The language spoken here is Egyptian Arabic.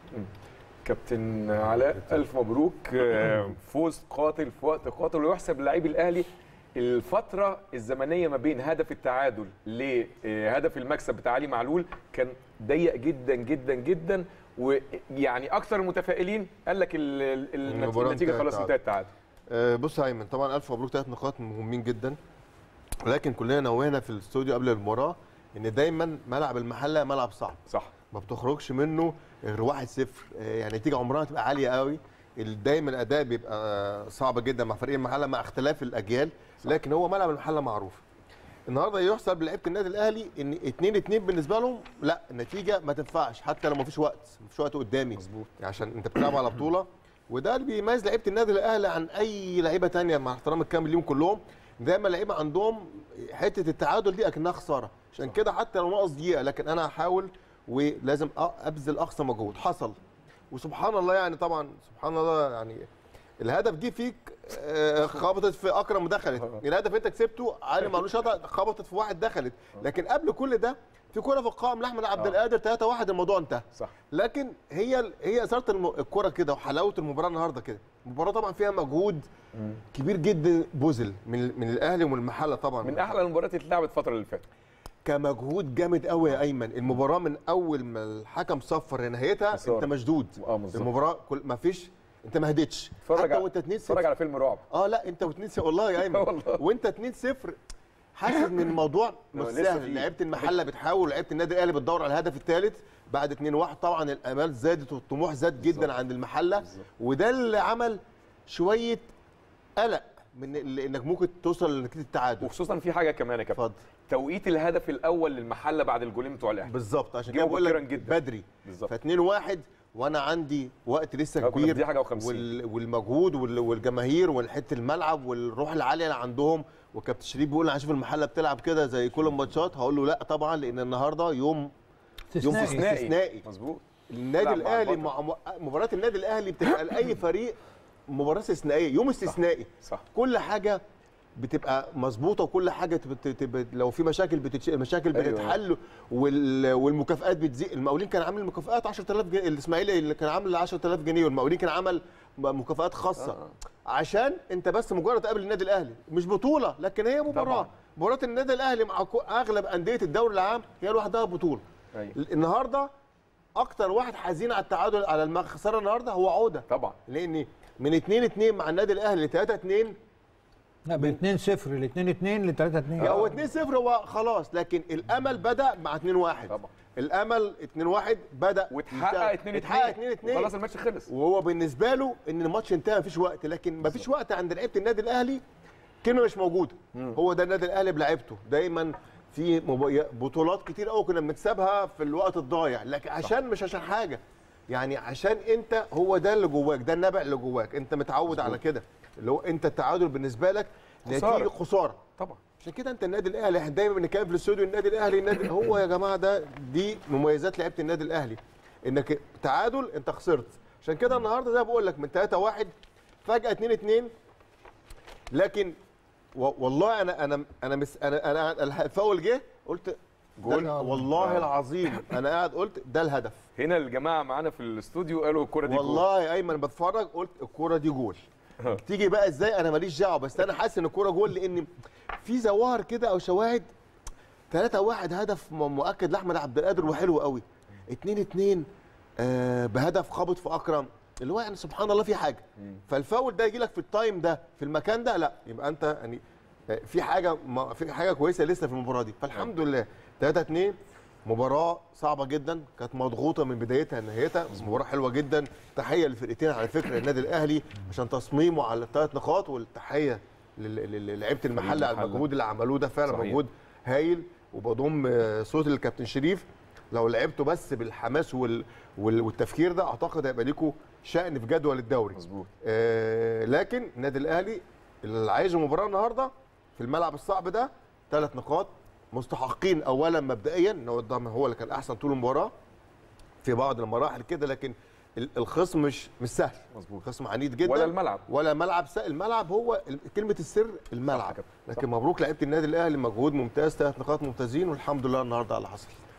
كابتن علاء الف مبروك آه، فوز قاتل في وقت قاتل ويحسب للاعبي الاهلي الفترة الزمنية ما بين هدف التعادل لهدف المكسب بتاع علي معلول كان ضيق جدا جدا جدا ويعني اكثر المتفائلين قال لك ال- ال- المباراة النتيجة انتهت خلاص تعادل. انتهت تعادل آه، بص يا ايمن طبعا الف مبروك ثلاث نقاط مهمين جدا ولكن كلنا نوهنا في الاستوديو قبل المباراه ان دايما ملعب المحله ملعب صعب صح ما بتخرجش منه غير 1-0 آه، يعني نتيجه عمرها تبقى عاليه قوي ال- دايما الاداء بيبقى صعب جدا مع فريق المحله مع اختلاف الاجيال لكن هو ملعب المحله معروف النهارده يحسب لعيبه النادي الاهلي ان 2 2 بالنسبه لهم لا النتيجه ما تنفعش حتى لو ما فيش وقت ما فيش وقت قدامي مظبوط. عشان انت بتلعب على بطوله وده اللي بيميز لعيبه النادي الاهلي عن اي لعيبه تانية مع احترام الكامل ليهم كلهم دايما لعيبه عندهم حته التعادل دي اكنها خساره عشان كده حتى لو ناقص دقيقه لكن انا هحاول ولازم أ- ابذل اقصى مجهود حصل وسبحان الله يعني طبعا سبحان الله يعني الهدف جه فيك آه، خبطت في اكرم ودخلت الهدف انت كسبته علي معلوش هدف خبطت في واحد دخلت لكن قبل كل ده في كوره في القائم لاحمد عبد القادر 3 1 الموضوع انتهى صح لكن هي هي اثاره الم- الكره كده وحلاوه المباراه النهارده كده المباراه طبعا فيها مجهود كبير جدا بذل من من الاهلي ومن المحله طبعا من احلى المباريات اللي اتلعبت الفترة اللي فاتت كمجهود جامد قوي يا ايمن المباراه من اول ما الحكم صفر لنهايتها إثارة. انت مشدود اه بالظبط المباراه كل ما فيش انت ما هديتش اتفرج حتى على- وانت 2 اتفرج 0 على فيلم رعب اه لا انت و2 0 والله يا ايمن والله. وانت 2 0 حاسس ان الموضوع مش لسه سهل فيه. لعيبه المحله بتحاول لعيبه النادي الاهلي بتدور على الهدف الثالث بعد 2 1 طبعا الامال زادت والطموح زاد جدا بالظبط. عند المحله بالظبط. وده اللي عمل شويه قلق من ال- انك ممكن توصل لنتيجه التعادل وخصوصا في حاجة كمان يا كابتن اتفضل توقيت الهدف الاول للمحله بعد الجولين بتوع الاهلي بالظبط عشان جه كده بقول مبكراً لك جداً. بدري بالظبط ف 2 1 وانا عندي وقت لسه آه، كنا في كبير دي حاجة و50. وال... والمجهود وال... والجماهير والحته الملعب والروح العاليه اللي عندهم وكابتن شريف بيقول انا هشوف المحله بتلعب كده زي كل الماتشات هقول له لا طبعا لان النهارده يوم يوم استثنائي. استثنائي, استثنائي. مظبوط النادي تلعب مع الاهلي البطل. مع م- مباراه النادي الاهلي بتبقى لاي فريق مباراه استثنائيه يوم استثنائي صح كل حاجه بتبقى مظبوطه وكل حاجه بت... بت... لو في مشاكل بتتش... مشاكل أيوة. بتتحل وال... والمكافآت بتزيد المقاولين كان عامل مكافآت 10000 جنيه الاسماعيلي اللي كان عامل 10000 جنيه والمقاولين كان عمل م- مكافآت خاصه آه. عشان انت بس مجرد تقابل النادي الاهلي مش بطوله لكن هي مباراه طبعاً. مباراه النادي الاهلي مع كو- اغلب انديه الدوري العام هي لوحدها بطوله أيوة. النهارده اكتر واحد حزين على التعادل على الخساره النهارده هو عوده طبعا لان من 2 2 مع النادي الاهلي ل 3 2 لا من 2 0 ل 2 2 ل 3 2 هو 2 0 هو خلاص لكن الامل بدا مع 2 1 طبعا الامل 2 1 بدا واتحقق 2 2 اتحقق 2 2 خلاص الماتش خلص وهو بالنسبه له ان الماتش انتهى مفيش وقت لكن مفيش وقت عند لعيبه النادي الاهلي كلمه مش موجوده هو ده النادي الاهلي بلعيبته دايما في مب- بطولات كتير قوي كنا بنكسبها في الوقت الضايع لكن عشان مش عشان حاجه يعني عشان انت هو ده اللي جواك ده النبع اللي جواك انت متعود على كده اللي هو انت التعادل بالنسبه لك خسارة. نتيجه خساره طبعا عشان كده انت النادي الاهلي احنا دايما بنتكلم في الاستوديو النادي الاهلي النادي هو يا جماعه ده دي مميزات لعيبه النادي الاهلي انك تعادل انت خسرت عشان كده النهارده زي ما بقول لك من 3 1 فجاه 2 2 لكن و- والله انا انا انا مس انا انا الفاول جه قلت جول. ده والله العظيم انا قاعد قلت ده الهدف هنا الجماعه معانا في الاستوديو قالوا الكره دي جول. والله يا ايمن بتفرج قلت الكوره دي جول تيجي بقى ازاي انا ماليش دعوه بس انا حاسس ان الكوره جول لان في ظواهر كده او شواهد 3 1 هدف م- مؤكد لاحمد عبد القادر وحلو قوي 2 2 آه بهدف خبط في اكرم اللي هو يعني سبحان الله في حاجه فالفاول ده يجي لك في التايم ده في المكان ده لا يبقى انت يعني آه، في حاجه ما في حاجه كويسه لسه في المباراه دي فالحمد لله 3 2 مباراة صعبة جدا كانت مضغوطة من بدايتها لنهايتها مباراة حلوة جدا تحية للفرقتين على فكرة النادي الأهلي عشان تصميمه على الثلاث نقاط والتحية لل- لل- للعيبة المحلة على المحلة. المجهود اللي عملوه ده فعلا صحيح. مجهود هايل وبضم آه، صوت الكابتن شريف لو لعبتوا بس بالحماس وال... وال... والتفكير ده اعتقد هيبقى ليكوا شأن في جدول الدوري مظبوط آه لكن النادي الاهلي اللي عايز المباراه النهارده في الملعب الصعب ده ثلاث نقاط مستحقين اولا مبدئيا ان هو قدام هو اللي كان احسن طول المباراه في بعض المراحل كده لكن ال- الخصم مش مش سهل مظبوط خصم عنيد جدا ولا الملعب ولا ملعب سهل الملعب هو ال- كلمه السر الملعب كده. لكن مبروك لعيبه النادي الاهلي مجهود ممتاز ثلاث نقاط ممتازين والحمد لله النهارده على اللي حصل